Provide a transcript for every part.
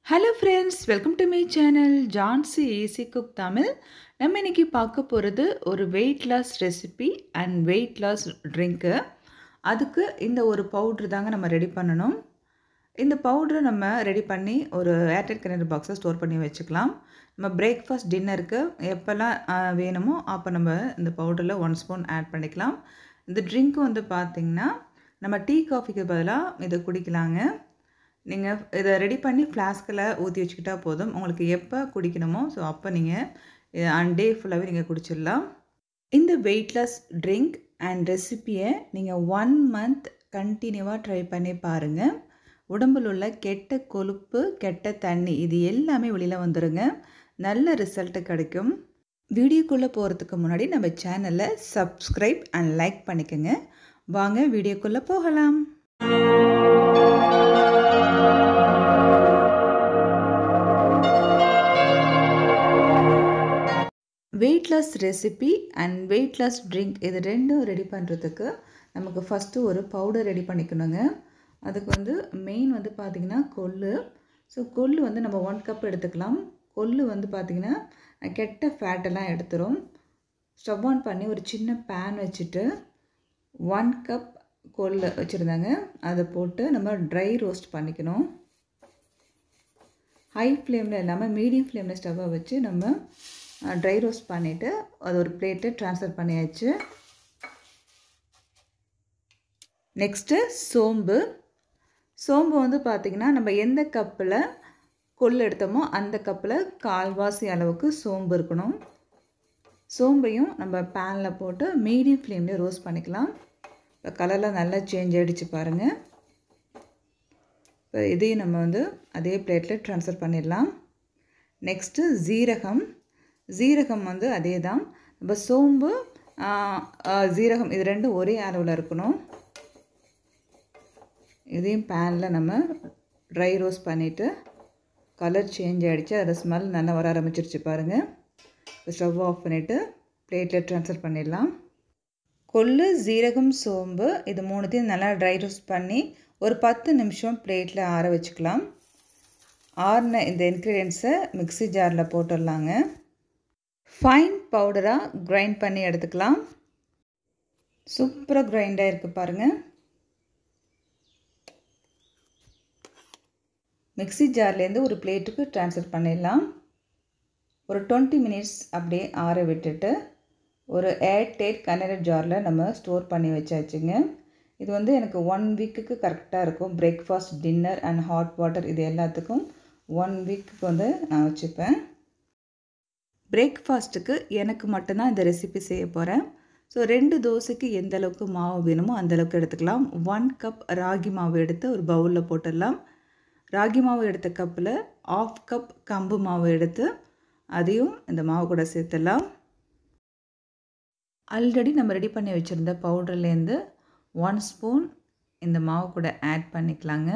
hello friends welcome to my channel Jhansi easy cook Tamil நம்ம இன்னைக்கு பார்க்க போகிறது ஒரு weight loss recipe and weight loss ட்ரிங்க்கு அதுக்கு இந்த ஒரு பவுட்ரு தாங்க நம்ம ரெடி பண்ணணும் இந்த பவுட்ரு நம்ம ரெடி பண்ணி ஒரு ஏர்டெல் கனெக்டர் பாக்ஸில் ஸ்டோர் பண்ணி வச்சுக்கலாம் நம்ம பிரேக்ஃபாஸ்ட் டின்னருக்கு எப்போல்லாம் ஆஹ், வேணுமோ அப்போ நம்ம இந்த பவுடரில் ஒன் ஸ்பூன் ஆட் பண்ணிக்கலாம் இந்த ட்ரிங்க்கு வந்து பார்த்திங்கன்னா நம்ம டீ காஃபிக்கு பதிலாக இதை குடிக்கலாங்க நீங்கள் இதை ரெடி பண்ணி ஃப்ளாஸ்கில் ஊற்றி வச்சுக்கிட்டா போதும் உங்களுக்கு எப்போ குடிக்கணுமோ ஸோ அப்போ நீங்கள் அண்ட் டே ஃபுல்லாகவே நீங்கள் குடிச்சிடலாம் இந்த வெயிட்லெஸ் ட்ரிங்க் அண்ட் ரெசிப்பியை நீங்கள் ஒன் மந்த் கண்டினியூவாக ட்ரை பண்ணி பாருங்கள் உடம்பில் உள்ள கெட்ட கொழுப்பு கெட்ட தண்ணி இது எல்லாமே வெளியில் வந்துடுங்க நல்ல ரிசல்ட்டு கிடைக்கும் வீடியோக்குள்ளே போகிறதுக்கு முன்னாடி நம்ம சேனலை சப்ஸ்கிரைப் அண்ட் லைக் பண்ணிக்கோங்க வாங்க வீடியோக்குள்ளே போகலாம் weight loss recipe and weight loss drink இது ரெண்டும் ரெடி பண்ணுறதுக்கு நமக்கு ஃபஸ்ட்டு ஒரு பவுடர் ரெடி பண்ணிக்கணுங்க அதுக்கு வந்து மெயின் வந்து பார்த்திங்கன்னா கொள்ளு ஸோ கொள்ளு வந்து நம்ம ஒன் கப் எடுத்துக்கலாம் கொள்ளு வந்து பார்த்திங்கன்னா கெட்ட ஃபேட்டெல்லாம் எடுத்துரும் ஸ்டவ் ஆன் பண்ணி ஒரு சின்ன பேன் வச்சுட்டு ஒன் கப் கொள்ளு வச்சுருந்தாங்க அதை போட்டு நம்ம ட்ரை ரோஸ்ட் பண்ணிக்கணும் ஹை ஃப்ளேமில் இல்லாமல் மீடியம் ஃப்ளேமில் ஸ்டவ்வை வச்சு நம்ம ட்ரை ரோஸ்ட் பண்ணிவிட்டு அது ஒரு பிளேட்டு ட்ரான்ஸ்ஃபர் பண்ணியாச்சு நெக்ஸ்ட்டு சோம்பு சோம்பு வந்து பார்த்திங்கன்னா நம்ம எந்த கப்பில் கொள்ளு எடுத்தோமோ அந்த கப்பில் கால்வாசி அளவுக்கு சோம்பு இருக்கணும் சோம்பையும் நம்ம பேனில் போட்டு மீடியம் ஃப்ளேம்லேயே ரோஸ்ட் பண்ணிக்கலாம் இப்போ கலர்லாம் நல்லா சேஞ்ச் ஆகிடுச்சு பாருங்கள் இப்போ இதையும் நம்ம வந்து அதே பிளேட்டில் ட்ரான்ஸ்ஃபர் பண்ணிடலாம் நெக்ஸ்ட்டு ஜீரகம் ஜீரகம் வந்து அதே தான் நம்ம சோம்பு ஜீரகம் இது ரெண்டும் ஒரே அளவில் இருக்கணும் இதையும் பேனில் நம்ம ட்ரை ரோஸ்ட் பண்ணிவிட்டு கலர் சேஞ்ச் ஆகிடுச்சு அதோட ஸ்மெல் நல்லா வர ஆரம்பிச்சிருச்சு பாருங்கள் இப்போ ஸ்டவ் ஆஃப் பண்ணிவிட்டு பிளேட்டில் ட்ரான்ஸ்ஃபர் பண்ணிடலாம் கொள்ளு ஜீரகம் சோம்பு இது மூணுத்தையும் நல்லா ட்ரை ரோஸ்ட் பண்ணி ஒரு பத்து நிமிஷம் பிளேட்டில் ஆற வச்சுக்கலாம் ஆறின இந்த இன்க்ரீடியன்ஸை மிக்ஸி ஜாரில் போட்டுடலாங்க ஃபைன் பவுடராக கிரைண்ட் பண்ணி எடுத்துக்கலாம் சூப்பராக கிரைண்டாக இருக்குது பாருங்கள் மிக்ஸி ஜார்லேருந்து ஒரு பிளேட்டுக்கு ட்ரான்ஸ்ஃபர் பண்ணிடலாம் ஒரு டுவெண்ட்டி மினிட்ஸ் அப்படியே ஆற விட்டுட்டு ஒரு ஏர் டேட் கண்டெய்னர் ஜாரில் நம்ம ஸ்டோர் பண்ணி வச்சாச்சுங்க இது வந்து எனக்கு ஒன் வீக்குக்கு கரெக்டாக இருக்கும் breakfast dinner and hot water இது எல்லாத்துக்கும் ஒன் வீக்குக்கு வந்து நான் வச்சுப்பேன் பிரேக்ஃபாஸ்ட்டுக்கு எனக்கு மட்டும்தான் இந்த ரெசிபி செய்ய போகிறேன் ஸோ ரெண்டு தோசைக்கு எந்த அளவுக்கு மாவு வேணுமோ அந்த அளவுக்கு எடுத்துக்கலாம் ஒன் கப் ராகி மாவு எடுத்து ஒரு பவுலில் போட்டுடலாம் ராகி மாவு எடுத்த கப்பில் ஆஃப் கப் கம்பு மாவு எடுத்து அதையும் இந்த மாவு கூட சேர்த்துடலாம் ஆல்ரெடி நம்ம ரெடி பண்ணி வச்சுருந்த பவுடர்லேருந்து ஒன் ஸ்பூன் இந்த மாவு கூட ஆட் பண்ணிக்கலாங்க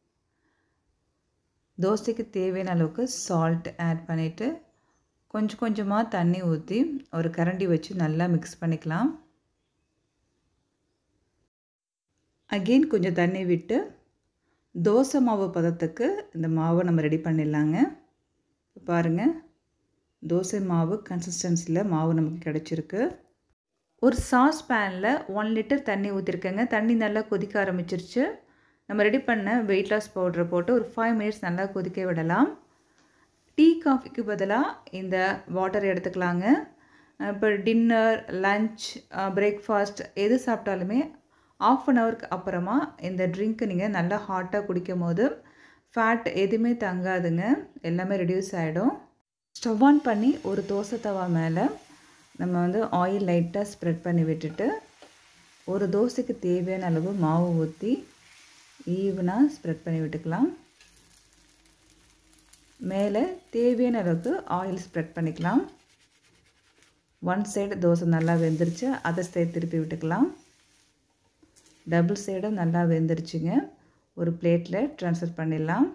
தோசைக்கு தேவையான அளவுக்கு சால்ட் ஆட் பண்ணிவிட்டு கொஞ்சம் கொஞ்சமாக தண்ணி ஊற்றி ஒரு கரண்டி வச்சு நல்லா மிக்ஸ் பண்ணிக்கலாம் அகெயின் கொஞ்சம் தண்ணி விட்டு தோசை மாவு பதத்துக்கு இந்த மாவை நம்ம ரெடி பண்ணிடலாங்க பாருங்கள் தோசை மாவு கன்சிஸ்டன்சியில் மாவு நமக்கு கிடச்சிருக்கு ஒரு சாஸ் பேனில் ஒன் லிட்டர் தண்ணி ஊற்றிருக்கேங்க தண்ணி நல்லா கொதிக்க ஆரம்பிச்சிருச்சு நம்ம ரெடி பண்ண வெயிட் லாஸ் பவுடரை போட்டு ஒரு ஃபைவ் மினிட்ஸ் நல்லா கொதிக்க விடலாம் டீ காஃபிக்கு பதிலாக இந்த வாட்டர் எடுத்துக்கலாங்க இப்போ டின்னர் லஞ்ச் பிரேக்ஃபாஸ்ட் எது சாப்பிட்டாலுமே ஆஃப் அன் ஹவருக்கு அப்புறமா இந்த ட்ரிங்க்கு நீங்கள் நல்லா ஹாட்டாக குடிக்கும் போது ஃபேட் எதுவுமே தங்காதுங்க எல்லாமே ரெடியூஸ் ஆகிடும் ஸ்டவ் ஆன் பண்ணி ஒரு தோசை தவா மேலே நம்ம வந்து ஆயில் லைட்டாக ஸ்ப்ரெட் பண்ணி விட்டுட்டு ஒரு தோசைக்கு தேவையான அளவு மாவு ஊற்றி ஈவனாக ஸ்ப்ரெட் பண்ணி விட்டுக்கலாம் மேலே தேவையான அளவுக்கு ஆயில் ஸ்ப்ரெட் பண்ணிக்கலாம் ஒன் சைடு தோசை நல்லா வெந்துருச்சு அதை சைடு திருப்பி விட்டுக்கலாம் டபுள் சைடும் நல்லா வெந்துருச்சுங்க ஒரு பிளேட்டில் ட்ரான்ஸ்ஃபர் பண்ணிடலாம்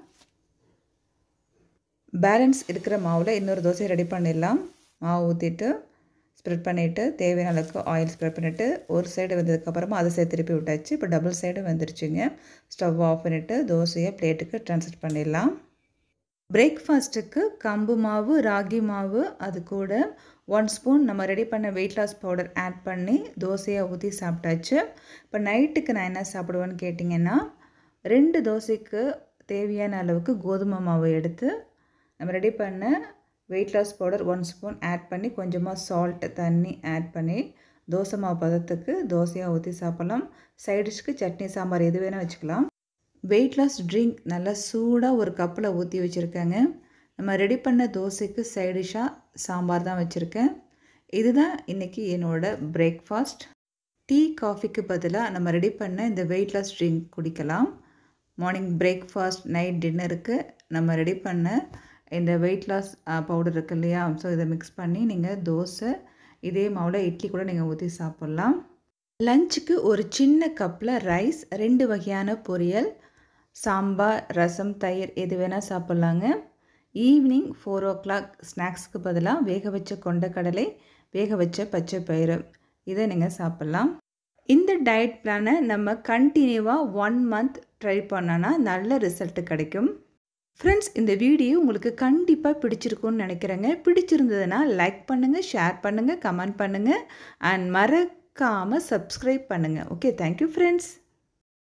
பேலன்ஸ் இருக்கிற மாவில் இன்னொரு தோசையை ரெடி பண்ணிடலாம் மாவு ஊற்றிட்டு ஸ்ப்ரெட் பண்ணிவிட்டு தேவையான அளவுக்கு ஆயில் ஸ்ப்ரெட் பண்ணிவிட்டு ஒரு சைடு வந்ததுக்கப்புறமா அதை சேர்த்து திருப்பி விட்டாச்சு இப்போ டபுள் சைடு வந்துருச்சுங்க ஸ்டவ் ஆஃப் பண்ணிவிட்டு தோசையை பிளேட்டுக்கு ட்ரான்ஸ்ஃபர் பண்ணிடலாம் பிரேக்ஃபாஸ்ட்டுக்கு கம்பு மாவு ராகி மாவு அது கூட ஒன் ஸ்பூன் நம்ம ரெடி பண்ண வெயிட் லாஸ் பவுடர் ஆட் பண்ணி தோசையாக ஊற்றி சாப்பிட்டாச்சு இப்போ நைட்டுக்கு நான் என்ன சாப்பிடுவேன்னு கேட்டிங்கன்னா ரெண்டு தோசைக்கு தேவையான அளவுக்கு கோதுமை மாவு எடுத்து நம்ம ரெடி பண்ண weight loss powder one spoon add பண்ணி கொஞ்சமாக சால்ட் தண்ணி ஆட் பண்ணி தோசை மாவு பதத்துக்கு தோசையாக ஊற்றி சாப்பிட்லாம் சைடிஷ்க்கு சட்னி சாம்பார் எது வேணால் வச்சுக்கலாம் வெயிட் லாஸ் ட்ரிங்க் நல்லா சூடாக ஒரு கப்பில் ஊற்றி வச்சுருக்கேங்க நம்ம ரெடி பண்ண தோசைக்கு சைடிஷாக சாம்பார் தான் வச்சுருக்கேன் இதுதான் இன்றைக்கி என்னோடய பிரேக்ஃபாஸ்ட் டீ காஃபிக்கு பதிலாக நம்ம ரெடி பண்ண இந்த வெயிட் லாஸ் ட்ரிங்க் குடிக்கலாம் மார்னிங் பிரேக்ஃபாஸ்ட் நைட் டின்னருக்கு நம்ம ரெடி பண்ண இந்த வெயிட் லாஸ் பவுடர் இருக்கு இல்லையா ஸோ இதை மிக்ஸ் பண்ணி நீங்கள் தோசை இதே மாவில் இட்லி கூட நீங்கள் ஊற்றி சாப்பிட்லாம் லஞ்சுக்கு ஒரு சின்ன கப்பில் ரைஸ் ரெண்டு வகையான பொரியல் சாம்பார் ரசம் தயிர் எது வேணால் சாப்பிட்லாங்க ஈவினிங் ஃபோர் ஓ கிளாக் ஸ்நாக்ஸ்க்கு பதிலாக வேக வச்ச கொண்டக்கடலை வேக வச்ச பச்சை பயிறு இதை நீங்கள் சாப்பிட்லாம் இந்த டயட் பிளானை நம்ம கண்டினியூவாக ஒன் மந்த் ட்ரை பண்ணோன்னா நல்ல ரிசல்ட் கிடைக்கும் ஃப்ரெண்ட்ஸ் இந்த வீடியோ உங்களுக்கு கண்டிப்பாக பிடிச்சிருக்கும்னு நினைக்கிறேங்க பிடிச்சிருந்ததுன்னா லைக் பண்ணுங்கள் ஷேர் பண்ணுங்கள் கமெண்ட் பண்ணுங்கள் அண்ட் மறக்காமல் சப்ஸ்கிரைப் பண்ணுங்கள் ஓகே தேங்க்யூ ஃப்ரெண்ட்ஸ்